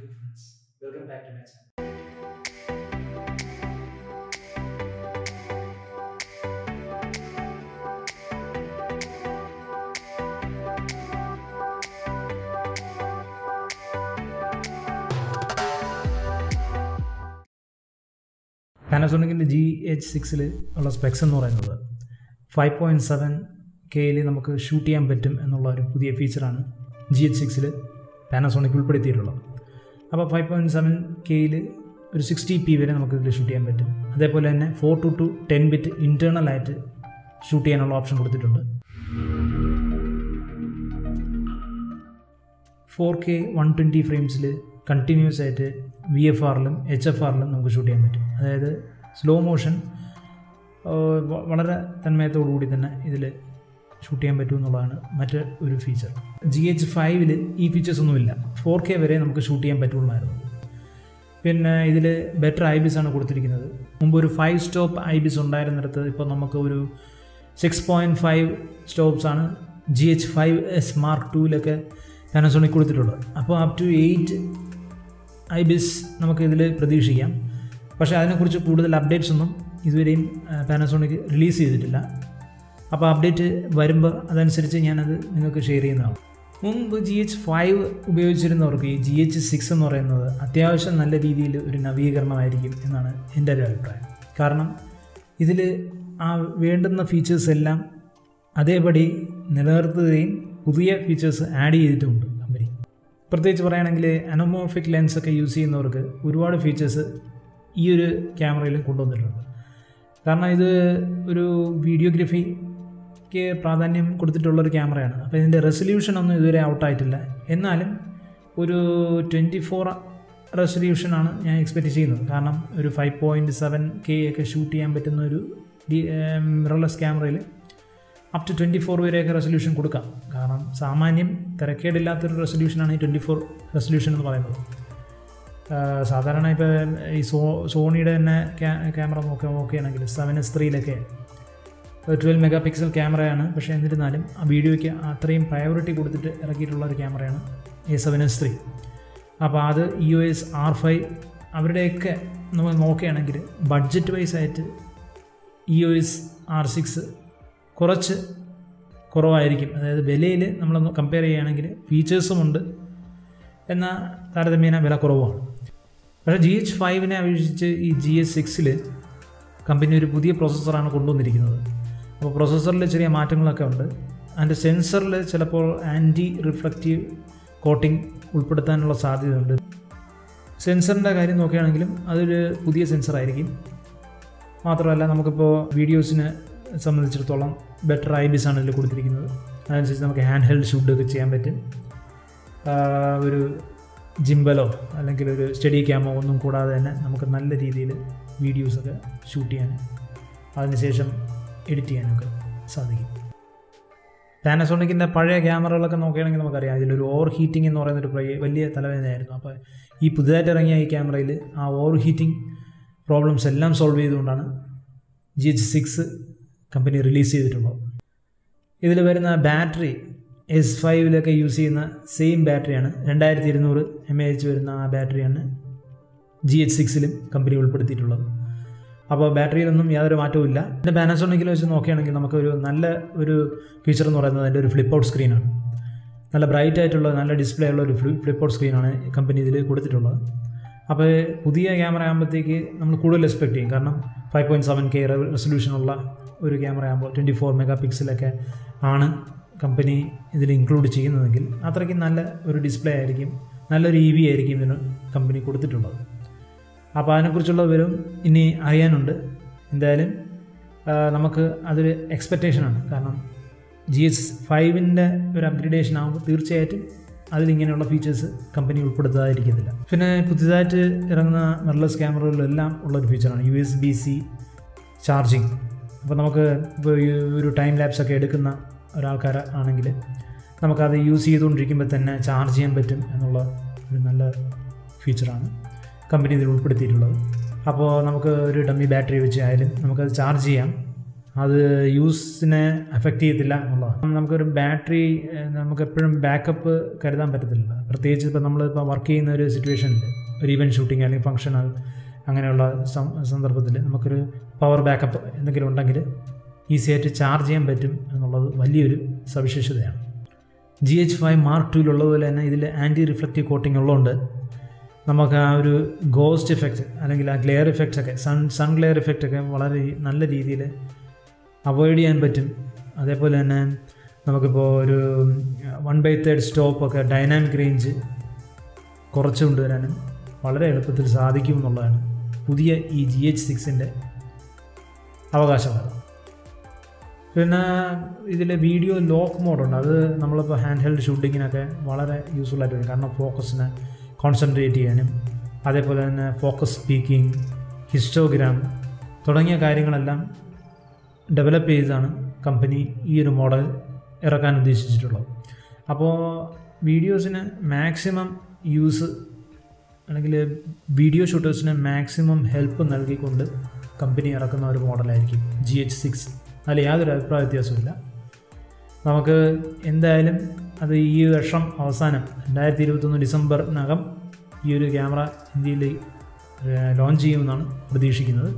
beautiful friends. Welcome back to my channel. പാനസോണിക്കിൻ്റെ G H സിക്സിൽ ഉള്ള സ്പെക്സ് എന്ന് പറയുന്നത് ഫൈവ് പോയിൻറ്റ് സെവൻ കെയിൽ നമുക്ക് ഷൂട്ട് ചെയ്യാൻ പറ്റും എന്നുള്ള ഒരു പുതിയ ഫീച്ചറാണ് ജി എച്ച് സിക്സിൽ പാനസോണിക് ഉൾപ്പെടുത്തിയിട്ടുള്ളത് അപ്പോൾ ഫൈവ് പോയിൻറ്റ് സെവൻ കെയിൽ ഒരു സിക്സ്റ്റി പി വരെ നമുക്ക് ഇതിൽ ഷൂട്ട് ചെയ്യാൻ പറ്റും അതേപോലെ തന്നെ four two two ten bit ഇൻറ്റേർണലായിട്ട് ഷൂട്ട് ചെയ്യാനുള്ള ഓപ്ഷൻ കൊടുത്തിട്ടുണ്ട് ഫോർ കെ വൺ ട്വൻറ്റി ഫ്രെയിംസിൽ കണ്ടിന്യൂസ് ആയിട്ട് വി എഫ് ആറിലും എച്ച് എഫ് ആറിലും നമുക്ക് ഷൂട്ട് ചെയ്യാൻ പറ്റും അതായത് സ്ലോ മോഷൻ വളരെ തന്മയത്തോടുകൂടി തന്നെ ഇതിൽ ഷൂട്ട് ചെയ്യാൻ പറ്റും എന്നുള്ളതാണ് മറ്റ് ഒരു ഫീച്ചർ ജി എച്ച് ഫൈവിൽ ഈ ഫീച്ചേഴ്സ് ഒന്നുമില്ല ഫോർ കെ വരെ നമുക്ക് ഷൂട്ട് ചെയ്യാൻ പറ്റുള്ളായിരുന്നു പിന്നെ ഇതിൽ ബെറ്റർ ഐ ബിസ് ആണ് കൊടുത്തിരിക്കുന്നത് മുമ്പ് ഒരു ഫൈവ് സ്റ്റോപ്പ് ഐ ബിസ് ഉണ്ടായിരുന്നിടത്ത് ഇപ്പോൾ നമുക്ക് ഒരു സിക്സ് പോയിൻറ്റ് ഫൈവ് സ്റ്റോപ്സ് ആണ് G H five S mark ടൂവിലൊക്കെ പാനസോണിക് കൊടുത്തിട്ടുള്ളത് അപ്പോൾ up to eight IBIS നമുക്ക് ഇതിൽ പ്രതീക്ഷിക്കാം പക്ഷേ അതിനെക്കുറിച്ച് കൂടുതൽ അപ്ഡേറ്റ്സ് ഒന്നും ഇതുവരെയും പാനസോണിക് റിലീസ് ചെയ്തിട്ടില്ല അപ്പോൾ അപ്ഡേറ്റ് വരുമ്പോൾ അതനുസരിച്ച് ഞാനത് നിങ്ങൾക്ക് ഷെയർ ചെയ്യുന്നതാണ് മുമ്പ് ജി എച്ച് ഫൈവ് ഉപയോഗിച്ചിരുന്നവർക്ക് ഈ ജി എച്ച് സിക്സ് എന്ന് പറയുന്നത് അത്യാവശ്യം നല്ല രീതിയിൽ ഒരു നവീകരണമായിരിക്കും എന്നാണ് എൻ്റെ ഒരു അഭിപ്രായം കാരണം ഇതിൽ ആ വേണ്ടുന്ന ഫീച്ചേഴ്സ് എല്ലാം അതേപടി നിലനിർത്തുകയും പുതിയ ഫീച്ചേഴ്സ് ആഡ് ചെയ്തിട്ടുമുണ്ട് കമ്പനി പ്രത്യേകിച്ച് പറയുകയാണെങ്കിൽ അനോമോർഫിക് ലെൻസ് ഒക്കെ യൂസ് ചെയ്യുന്നവർക്ക് ഒരുപാട് ഫീച്ചേഴ്സ് ഈ ഒരു ക്യാമറയിലും കൊണ്ടുവന്നിട്ടുണ്ട് കാരണം ഇത് ഒരു വീഡിയോഗ്രഫിക്ക് പ്രാധാന്യം കൊടുത്തിട്ടുള്ളൊരു ക്യാമറയാണ് അപ്പോൾ ഇതിൻ്റെ റെസൊല്യൂഷൻ ഒന്നും ഇതുവരെ ഔട്ടായിട്ടില്ല എന്നാലും ഒരു ട്വൻറ്റി ഫോർ റെസൊല്യൂഷനാണ് ഞാൻ എക്സ്പെക്റ്റ് ചെയ്യുന്നത് കാരണം ഒരു ഫൈവ് പോയിൻറ്റ് സെവൻ കെ ഒക്കെ ഷൂട്ട് ചെയ്യാൻ പറ്റുന്ന ഒരു ഡി മിറർലെസ് ക്യാമറയിൽ അപ് ടു ട്വൻറ്റി ഫോർ വരെയൊക്കെ റെസൊല്യൂഷൻ കൊടുക്കാം കാരണം സാമാന്യം തിരക്കേടില്ലാത്തൊരു റെസൊല്യൂഷനാണ് ഈ ട്വൻറ്റി ഫോർ റെസൊല്യൂഷൻ എന്ന് പറയുന്നത് സാധാരണ ഇപ്പോൾ ഈ സോ സോണിയുടെ തന്നെ ക്യാമറ നോക്കുക നോക്കുകയാണെങ്കിൽ സെവൻ എസ് ത്രീയിലൊക്കെ ട്വൽവ് മെഗാ പിക്സൽ ക്യാമറയാണ് പക്ഷേ എന്നിരുന്നാലും ആ വീഡിയോയ്ക്ക് അത്രയും പ്രയോറിറ്റി കൊടുത്തിട്ട് ഇറക്കിയിട്ടുള്ള ഒരു ക്യാമറയാണ് എ സെവൻ എസ് ത്രീ അപ്പോൾ അത് E O S R five അവരുടെയൊക്കെ നമ്മൾ നോക്കുകയാണെങ്കിൽ ബഡ്ജറ്റ് വൈസ് ആയിട്ട് E O S R six കുറച്ച് കുറവായിരിക്കും അതായത് വിലയിൽ നമ്മളൊന്ന് കമ്പയർ ചെയ്യുകയാണെങ്കിൽ ഫീച്ചേഴ്സുമുണ്ട് എന്നാൽ താരതമ്യേന വില കുറവാണ് പക്ഷേ ജി എച്ച് ഫൈവിനെ അപേക്ഷിച്ച് ഈ ജി എച്ച് സിക്സിൽ കമ്പനി ഒരു പുതിയ പ്രോസസ്സറാണ് കൊണ്ടുവന്നിരിക്കുന്നത് അപ്പോൾ പ്രോസസ്സറിൽ ചെറിയ മാറ്റങ്ങളൊക്കെ ഉണ്ട് അതിൻ്റെ സെൻസറിൽ ചിലപ്പോൾ ആൻറ്റി റിഫ്ലക്റ്റീവ് കോട്ടിംഗ് ഉൾപ്പെടുത്താനുള്ള സാധ്യതയുണ്ട് സെൻസറിൻ്റെ കാര്യം നോക്കുകയാണെങ്കിലും അതൊരു പുതിയ സെൻസറായിരിക്കും മാത്രമല്ല നമുക്കിപ്പോൾ വീഡിയോസിന് സംബന്ധിച്ചിടത്തോളം ബെറ്റർ ഐ ബിസ് ആണ് ഇതിൽ കൊടുത്തിരിക്കുന്നത് അതനുസരിച്ച് നമുക്ക് ഹാൻഡ് ഹെൽഡ് ഷൂട്ടൊക്കെ ചെയ്യാൻ പറ്റും ഒരു ജിംബലോ അല്ലെങ്കിൽ ഒരു സ്റ്റഡി ക്യാമോ ഒന്നും കൂടാതെ തന്നെ നമുക്ക് നല്ല രീതിയിൽ വീഡിയോസൊക്കെ ഷൂട്ട് ചെയ്യാനും അതിനുശേഷം എഡിറ്റ് ചെയ്യാനൊക്കെ സാധിക്കും പാനസോണിക്കിൻ്റെ പഴയ ക്യാമറകളൊക്കെ നോക്കുകയാണെങ്കിൽ നമുക്കറിയാം ഇതിലൊരു ഓവർ ഹീറ്റിംഗ് എന്ന് പറയുന്നൊരു വലിയ തലവേദനയായിരുന്നു അപ്പോൾ ഈ പുതുതായിട്ട് ഇറങ്ങിയ ഈ ക്യാമറയിൽ ആ ഓവർ ഹീറ്റിംഗ് പ്രോബ്ലംസ് എല്ലാം സോൾവ് ചെയ്തുകൊണ്ടാണ് G H six company release ചെയ്തിട്ടുള്ളത് ഇതിൽ വരുന്ന ബാറ്ററി എസ് ഫൈവിലൊക്കെ യൂസ് ചെയ്യുന്ന സെയിം ബാറ്ററിയാണ് രണ്ടായിരത്തി ഇരുന്നൂറ് എം എ എച്ച് വരുന്ന ആ ബാറ്ററിയാണ് ജി എച്ച് സിക്സിലും കമ്പനി ഉൾപ്പെടുത്തിയിട്ടുള്ളത് അപ്പോൾ ബാറ്ററിയിലൊന്നും യാതൊരു മാറ്റവും ഇല്ല പിന്നെ പാനസോണിക്കിൽ വെച്ച് നോക്കുകയാണെങ്കിൽ നമുക്കൊരു നല്ല ഒരു ഫീച്ചർ എന്ന് പറയുന്നത് അതിൻ്റെ ഒരു ഫ്ലിപ്പ് ഔട്ട് സ്ക്രീനാണ് നല്ല ബ്രൈറ്റ് ആയിട്ടുള്ള നല്ല ഡിസ്പ്ലേ ഉള്ള ഒരു ഫ്ലിപ്പ് ഔട്ട് സ്ക്രീനാണ് കമ്പനി ഇതിൽ കൊടുത്തിട്ടുള്ളത് അപ്പോൾ പുതിയ ക്യാമറ ആകുമ്പോഴത്തേക്ക് നമ്മൾ കൂടുതൽ എക്സ്പെക്ട് ചെയ്യും കാരണം ഫൈവ് പോയിൻറ്റ് സെവൻ കെ റെസൊല്യൂഷനുള്ള ഒരു ക്യാമറ ആകുമ്പോൾ ട്വൻറ്റി ഫോർ മെഗാ പിക്സലൊക്കെ ആണ് കമ്പനി ഇതിൽ ഇൻക്ലൂഡ് ചെയ്യുന്നതെങ്കിൽ അത്രയ്ക്ക് നല്ല ഒരു ഡിസ്പ്ലേ ആയിരിക്കും നല്ലൊരു ഇ വി ആയിരിക്കും ഇതിന് കമ്പനി കൊടുത്തിട്ടുള്ളത് അപ്പോൾ അതിനെക്കുറിച്ചുള്ള വിവരം ഇനി അറിയാനുണ്ട് എന്തായാലും നമുക്ക് അതൊരു എക്സ്പെക്റ്റേഷനാണ് കാരണം ജി എസ് ഫൈവിൻ്റെ ഒരു അപ്ഗ്രഡേഷൻ ആകുമ്പോൾ തീർച്ചയായിട്ടും അതിലിങ്ങനെയുള്ള ഫീച്ചേഴ്സ് കമ്പനി ഉൾപ്പെടുത്താതിരിക്കത്തില്ല പിന്നെ പുതിയതായിട്ട് ഇറങ്ങുന്ന മിറർലെസ് ക്യാമറകളിലെല്ലാം ഉള്ളൊരു ഫീച്ചറാണ് U S B C charging അപ്പോൾ നമുക്ക് ഇപ്പോൾ ഒരു ടൈം ലാപ്സ് ഒക്കെ എടുക്കുന്ന ഒരാൾക്കാർ ആണെങ്കിൽ നമുക്കത് യൂസ് ചെയ്തുകൊണ്ടിരിക്കുമ്പോൾ തന്നെ ചാർജ് ചെയ്യാൻ പറ്റും എന്നുള്ള ഒരു നല്ല ഫീച്ചറാണ് കമ്പനി ഇതിൽ ഉൾപ്പെടുത്തിയിട്ടുള്ളത് അപ്പോൾ നമുക്ക് ഒരു ഡമ്മി ബാറ്ററി വെച്ച് ആയാലും നമുക്കത് ചാർജ് ചെയ്യാം അത് യൂസിനെ അഫക്റ്റ് ചെയ്യത്തില്ല എന്നുള്ളതാണ് നമുക്കൊരു ബാറ്ററി നമുക്ക് എപ്പോഴും ബാക്കപ്പ് കരുതാൻ പറ്റത്തില്ല പ്രത്യേകിച്ച് ഇപ്പോൾ നമ്മളിപ്പോൾ വർക്ക് ചെയ്യുന്ന ഒരു സിറ്റുവേഷനിൽ ഒരു ഈവൻറ്റ് ഷൂട്ടിംഗ് അല്ലെങ്കിൽ ഫംഗ്ഷനൽ അങ്ങനെയുള്ള സന്ദർഭത്തിൽ നമുക്കൊരു പവർ ബാക്കപ്പ് എന്തെങ്കിലും ഉണ്ടെങ്കിൽ ഈസി ആയിട്ട് ചാർജ് ചെയ്യാൻ പറ്റും എന്നുള്ളത് വലിയൊരു സവിശേഷതയാണ് ജി എച്ച് ഫൈവ് മാർക്ക് ടുവിലുള്ളതുപോലെ തന്നെ ഇതിൽ ആൻറ്റി റിഫ്ലക്റ്റീവ് കോട്ടിംഗ് ഉള്ളതുകൊണ്ട് നമുക്ക് ആ ഒരു ഗോസ്റ്റ് ഇഫക്റ്റ് അല്ലെങ്കിൽ ആ ഗ്ലെയർ ഇഫക്റ്റ്സ് ഒക്കെ സൺ സൺ ഗ്ലെയർ ഇഫക്റ്റ് ഒക്കെ വളരെ നല്ല രീതിയിൽ അവോയ്ഡ് ചെയ്യാൻ പറ്റും അതേപോലെ തന്നെ നമുക്കിപ്പോൾ ഒരു വൺ ബൈ തേർഡ് സ്റ്റോപ്പൊക്കെ ഡൈനാമിക് റേഞ്ച് കുറച്ച് കൊണ്ടുവരാനും വളരെ എളുപ്പത്തിൽ സാധിക്കും എന്നുള്ളതാണ് പുതിയ ഈ ജി എച്ച് സിക്സിൻ്റെ അവകാശവാദം പിന്നെ ഇതിൽ വീഡിയോ ലോക്ക് മോഡുണ്ട് അത് നമ്മളിപ്പോൾ ഹാൻഡ് ഹെൽഡ് ഷൂട്ടിങ്ങിനൊക്കെ വളരെ യൂസ്ഫുൾ ആയിട്ട് വരും കാരണം ഫോക്കസിനെ കോൺസെൻട്രേറ്റ് ചെയ്യാനും അതേപോലെ തന്നെ ഫോക്കസ് സ്പീക്കിംഗ് ഹിസ്റ്റോഗ്രാം തുടങ്ങിയ കാര്യങ്ങളെല്ലാം ഡെവലപ്പ് ചെയ്താണ് കമ്പനി ഈ ഒരു മോഡൽ ഇറക്കാൻ ഉദ്ദേശിച്ചിട്ടുള്ളത് അപ്പോൾ വീഡിയോസിന് മാക്സിമം യൂസ് അല്ലെങ്കിൽ വീഡിയോ ഷൂട്ടേഴ്സിന് മാക്സിമം ഹെൽപ്പ് നൽകിക്കൊണ്ട് കമ്പനി ഇറക്കുന്ന ഒരു മോഡലായിരിക്കും ജി എച്ച് സിക്സ് അതിൽ യാതൊരു അഭിപ്രായ വ്യത്യാസമില്ല നമുക്ക് എന്തായാലും അത് ഈ വർഷം അവസാനം രണ്ടായിരത്തി ഇരുപത്തൊന്ന് ഡിസംബറിനകം ഈ ഒരു ക്യാമറ ഇന്ത്യയിൽ ലോഞ്ച് ചെയ്യുമെന്നാണ് പ്രതീക്ഷിക്കുന്നത്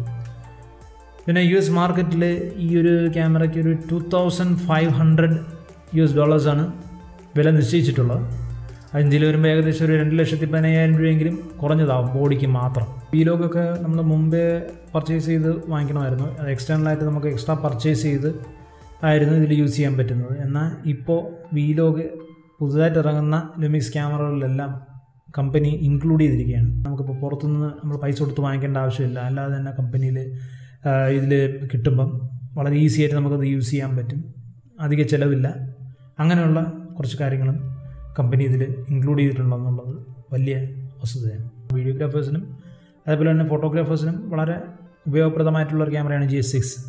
പിന്നെ യു എസ് മാർക്കറ്റിൽ ഈ ഒരു ക്യാമറയ്ക്ക് ഒരു two thousand five hundred U S ഡോളേഴ്സാണ് വില നിശ്ചയിച്ചിട്ടുള്ളത് അത് ഇന്ത്യയിൽ വരുമ്പോൾ ഏകദേശം ഒരു രണ്ട് ലക്ഷത്തി പതിനയ്യായിരം രൂപയെങ്കിലും കുറഞ്ഞതാവും ബോഡിക്ക് മാത്രം ഈ ലോഗൊക്കെ നമ്മൾ മുമ്പേ പർച്ചേസ് ചെയ്ത് വാങ്ങിക്കണമായിരുന്നു അത് എക്സ്റ്റേണലായിട്ട് നമുക്ക് എക്സ്ട്രാ പർച്ചേസ് ചെയ്ത് ആയിരുന്നു ഇതിൽ യൂസ് ചെയ്യാൻ പറ്റുന്നത് എന്നാൽ ഇപ്പോൾ വീലോഗ് പുതുതായിട്ട് ഇറങ്ങുന്ന ലുമിക്സ് ക്യാമറകളിലെല്ലാം കമ്പനി ഇൻക്ലൂഡ് ചെയ്തിരിക്കുകയാണ് നമുക്കിപ്പോൾ പുറത്തുനിന്ന് നമ്മൾ പൈസ കൊടുത്ത് വാങ്ങിക്കേണ്ട ആവശ്യമില്ല അല്ലാതെ തന്നെ കമ്പനിയിൽ ഇതിൽ കിട്ടുമ്പം വളരെ ഈസി ആയിട്ട് നമുക്കത് യൂസ് ചെയ്യാൻ പറ്റും അധിക ചിലവില്ല അങ്ങനെയുള്ള കുറച്ച് കാര്യങ്ങളും കമ്പനി ഇതിൽ ഇൻക്ലൂഡ് ചെയ്തിട്ടുണ്ടെന്നുള്ളത് വലിയ വസ്തുതയാണ് വീഡിയോഗ്രാഫേഴ്സിനും അതേപോലെ തന്നെ ഫോട്ടോഗ്രാഫേഴ്സിനും വളരെ ഉപയോഗപ്രദമായിട്ടുള്ള ഒരു ക്യാമറയാണ് ജി എസ് സിക്സ്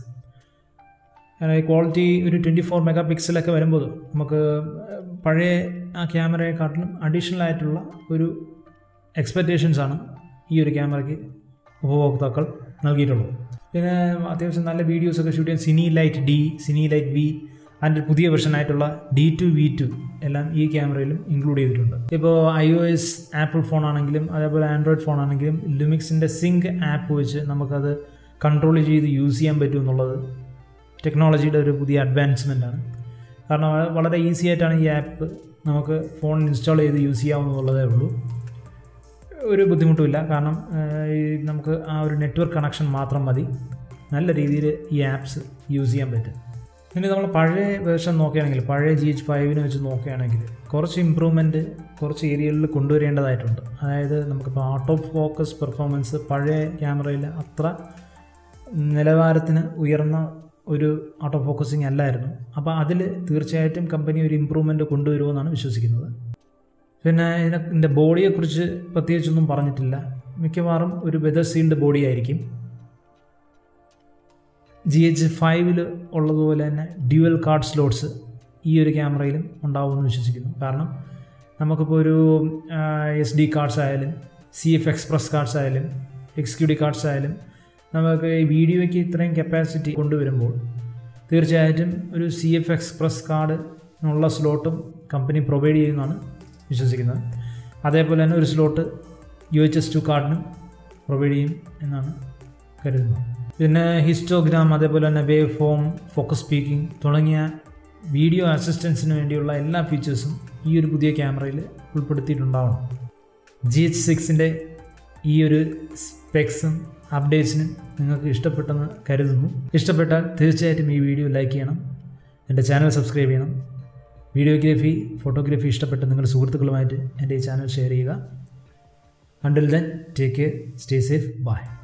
ക്വാളിറ്റി ഒരു ട്വൻറ്റി ഫോർ മെഗാ പിക്സലൊക്കെ വരുമ്പോൾ നമുക്ക് പഴയ ആ ക്യാമറയെക്കാട്ടിലും അഡീഷണൽ ആയിട്ടുള്ള ഒരു എക്സ്പെക്റ്റേഷൻസാണ് ഈ ഒരു ക്യാമറയ്ക്ക് ഉപഭോക്താക്കൾ നൽകിയിട്ടുള്ളത് പിന്നെ അത്യാവശ്യം നല്ല വീഡിയോസൊക്കെ ഷൂട്ട് ചെയ്യാൻ cine light D cine light V അതിൻ്റെ പുതിയ വെർഷനായിട്ടുള്ള ഡി ടു വി ടു എല്ലാം ഈ ക്യാമറയിലും ഇൻക്ലൂഡ് ചെയ്തിട്ടുണ്ട് ഇപ്പോൾ I O S apple phone ആണെങ്കിലും അതേപോലെ ആൻഡ്രോയിഡ് ഫോൺ ആണെങ്കിലും ലുമിക്സിൻ്റെ സിങ്ക് ആപ്പ് വെച്ച് നമുക്കത് കൺട്രോൾ ചെയ്ത് യൂസ് ചെയ്യാൻ പറ്റും എന്നുള്ളത് ടെക്നോളജിയുടെ ഒരു പുതിയ അഡ്വാൻസ്മെൻ്റ് ആണ് കാരണം വളരെ ഈസി ആയിട്ടാണ് ഈ ആപ്പ് നമുക്ക് ഫോണിൽ ഇൻസ്റ്റാൾ ചെയ്ത് യൂസ് ചെയ്യാവുന്നതുള്ളതേ ഉള്ളൂ ഒരു ബുദ്ധിമുട്ടുമില്ല കാരണം ഈ നമുക്ക് ആ ഒരു നെറ്റ്വർക്ക് കണക്ഷൻ മാത്രം മതി നല്ല രീതിയിൽ ഈ ആപ്സ് യൂസ് ചെയ്യാൻ പറ്റും ഇനി നമ്മൾ പഴയ വേർഷൻ നോക്കുകയാണെങ്കിൽ പഴയ ജി എച്ച് ഫൈവിനെ വെച്ച് നോക്കുകയാണെങ്കിൽ കുറച്ച് ഇമ്പ്രൂവ്മെൻറ്റ് കുറച്ച് ഏരിയകളിൽ കൊണ്ടുവരേണ്ടതായിട്ടുണ്ട് അതായത് നമുക്കിപ്പോൾ ഔട്ട് ഓഫ് ഫോക്കസ് പെർഫോമൻസ് പഴയ ക്യാമറയിൽ അത്ര നിലവാരത്തിന് ഉയർന്ന ഒരു ഔട്ട് ഓഫ് ഫോക്കസിങ് അല്ലായിരുന്നു അപ്പോൾ അതിൽ തീർച്ചയായിട്ടും കമ്പനി ഒരു ഇമ്പ്രൂവ്മെൻറ്റ് കൊണ്ടുവരുമെന്നാണ് വിശ്വസിക്കുന്നത് പിന്നെ ഇതിനെ ഇതിൻ്റെ ബോഡിയെക്കുറിച്ച് പ്രത്യേകിച്ചൊന്നും പറഞ്ഞിട്ടില്ല മിക്കവാറും ഒരു വെതർ സീൽഡ് ബോഡി ആയിരിക്കും ജി എച്ച് ഫൈവിൽ ഉള്ളതുപോലെ തന്നെ ഡ്യുവൽ കാർഡ് സ്ലോട്ട്സ് ഈ ഒരു ക്യാമറയിലും ഉണ്ടാവുമെന്ന് വിശ്വസിക്കുന്നു കാരണം നമുക്കിപ്പോൾ ഒരു എസ് ഡി കാർഡ്സ് ആയാലും സി എഫ് എക്സ്പ്രസ് കാർഡ്സ് ആയാലും എക്സ് ഡി കാർഡ്സ് ആയാലും നമുക്ക് ഈ വീഡിയോയ്ക്ക് ഇത്രയും കപ്പാസിറ്റി കൊണ്ടുവരുമ്പോൾ തീർച്ചയായിട്ടും ഒരു സി എഫ് എക്സ്പ്രസ് കാർഡിനുള്ള സ്ലോട്ടും കമ്പനി പ്രൊവൈഡ് ചെയ്യുമെന്നാണ് വിശ്വസിക്കുന്നത് അതേപോലെ തന്നെ ഒരു slot U H S two കാർഡിനും പ്രൊവൈഡ് ചെയ്യും എന്നാണ് കരുതുന്നത് പിന്നെ ഹിസ്റ്റോഗ്രാം അതേപോലെ തന്നെ വേവ് ഫോം ഫോക്കസ് സ്പീക്കിംഗ് തുടങ്ങിയ വീഡിയോ അസിസ്റ്റൻസിന് വേണ്ടിയുള്ള എല്ലാ ഫീച്ചേഴ്സും ഈ ഒരു പുതിയ ക്യാമറയിൽ ഉൾപ്പെടുത്തിയിട്ടുണ്ടാവണം ജി എച്ച് സിക്സിൻ്റെ ഈ ഒരു സ്പെക്സും അപ്ഡേറ്റ്സിനും നിങ്ങൾക്ക് ഇഷ്ടപ്പെട്ടെന്ന് കരുതുന്നു ഇഷ്ടപ്പെട്ടാൽ തീർച്ചയായിട്ടും ഈ വീഡിയോ ലൈക്ക് ചെയ്യണം എൻ്റെ ചാനൽ സബ്സ്ക്രൈബ് ചെയ്യണം വീഡിയോഗ്രാഫി ഫോട്ടോഗ്രാഫി ഇഷ്ടപ്പെട്ട നിങ്ങളുടെ സുഹൃത്തുക്കളുമായിട്ട് എൻ്റെ ഈ ചാനൽ ഷെയർ ചെയ്യുക until then take care stay safe by